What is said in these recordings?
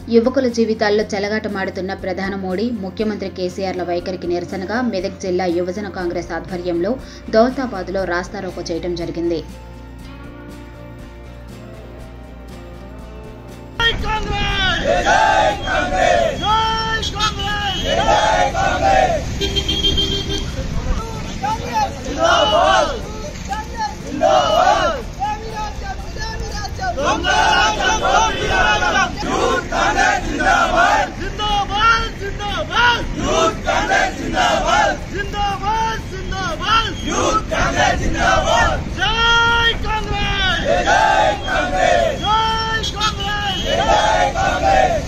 యువకుల జీవితాల్లో చెలగాటమాడుతున్న ప్రధాని మోడీ ముఖ్యమంత్రి కేసీఆర్ల వైఖరికి నిరసనగా మెదక్ జిల్లా యువజన కాంగ్రెస్ ఆధ్వర్యంలో దౌలతాబాద్లో రాస్తారోకో చేయడం జరిగింది జై కాంగ్రెస్ జై కాంగ్రెస్ జై కాంగ్రెస్ జిందాబాద్ జిందాబాద్ దొంగ రాజ్యం దోపిడీ రాజ్యం యూత్ కాంగ్రెస్ జిందాబాద్ జిందాబాద్ జిందాబాద్ యూత్ కాంగ్రెస్ జిందాబాద్ జిందాబాద్ జిందాబాద్ యూత్ కాంగ్రెస్ జిందాబాద్ జై కాంగ్రెస్ జై కాంగ్రెస్ జై కాంగ్రెస్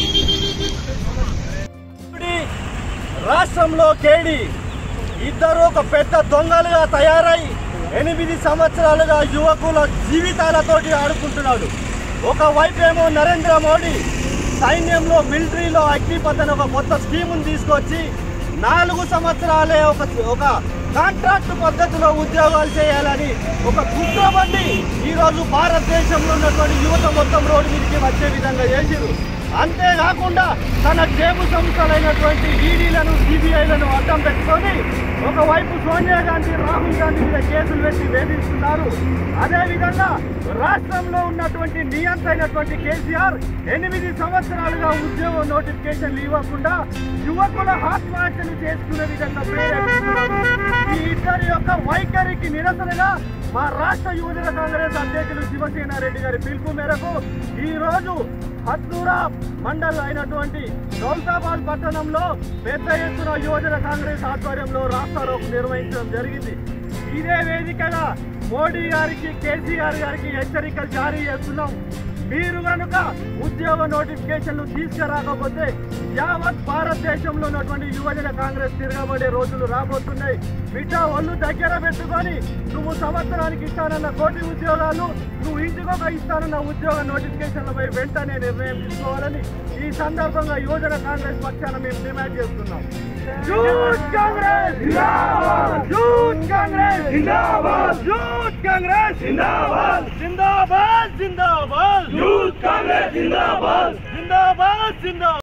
ఇప్పుడు రాష్ట్రంలో కేడి ఇద్దరు ఒక పెద్ద దొంగలుగా తయారై ఎనిమిది సంవత్సరాలుగా యువకుల జీవితాలతోటి ఆడుకుంటున్నాడు ఒకవైపేమో నరేంద్ర మోడీ సైన్యంలో మిలిటరీలో అగ్నిపథ్ అని ఒక కొత్త స్కీమును తీసుకొచ్చి నాలుగు సంవత్సరాలే ఒక ఒక కాంట్రాక్ట్ పద్ధతిలో ఉద్యోగాలు చేయాలని ఒక కుట్రబండి ఈరోజు భారతదేశంలో ఉన్నటువంటి యువత మొత్తం రోడ్డు మీదకి వచ్చే విధంగా చేసిరు అంతేకాకుండా తన జేబు సంస్థలైనటువంటి ఈడీలను సిబిఐలను అడ్డం పెట్టుకొని ఒకవైపు సోనియా గాంధీ రాహుల్ గాంధీ మీద కేసులు పెట్టి వేధిస్తున్నారు అదేవిధంగా రాష్ట్రంలో ఉన్నటువంటి నియంత అయినటువంటి కేసీఆర్ ఎనిమిది సంవత్సరాలుగా ఉద్యోగ నోటిఫికేషన్లు ఇవ్వకుండా యువకుల ఆత్మహత్యలు చేసుకునే విధంగా ప్రేరేపిస్తున్నారు ఈ ఇద్దరి యొక్క వైఖరికి నిరసనగా మా రాష్ట్ర యువజన కాంగ్రెస్ అధ్యక్షులు శివసేనారెడ్డి గారి పిలుపు మేరకు ఈ రోజు హత్తూరా మండల్ అయినటువంటి దౌలతాబాద్ పట్టణంలో పెద్ద ఎత్తున యువజన కాంగ్రెస్ ఆధ్వర్యంలో రాస్తారోకు నిర్వహించడం జరిగింది ఇదే వేదికగా మోడీ గారికి కేసీఆర్ గారికి హెచ్చరికలు జారీ చేస్తున్నాం మీరు కనుక ఉద్యోగ నోటిఫికేషన్లు తీసుకురాకపోతే యావత్ భారతదేశంలో ఉన్నటువంటి యువజన కాంగ్రెస్ తిరగబడే రోజులు రాబోతున్నాయి బిడ్డ ఒళ్ళు దగ్గర పెట్టుకొని నువ్వు సంవత్సరానికి ఇస్తానన్న కోటి ఉద్యోగాలు నువ్వు ఇంటికొక ఇస్తానన్న ఉద్యోగ నోటిఫికేషన్లపై వెంటనే నిర్ణయం తీసుకోవాలని ఈ సందర్భంగా యువజన కాంగ్రెస్ పక్షాన మేము డిమాండ్ చేస్తున్నాం youth Congress youth Congress youth Congress జిందాబాద్ జిందాబాద్ జిందాబాద్ యూత్ కాంగ్రెస్ జిందాబాద్ జిందాబాద్ జిందాబాద్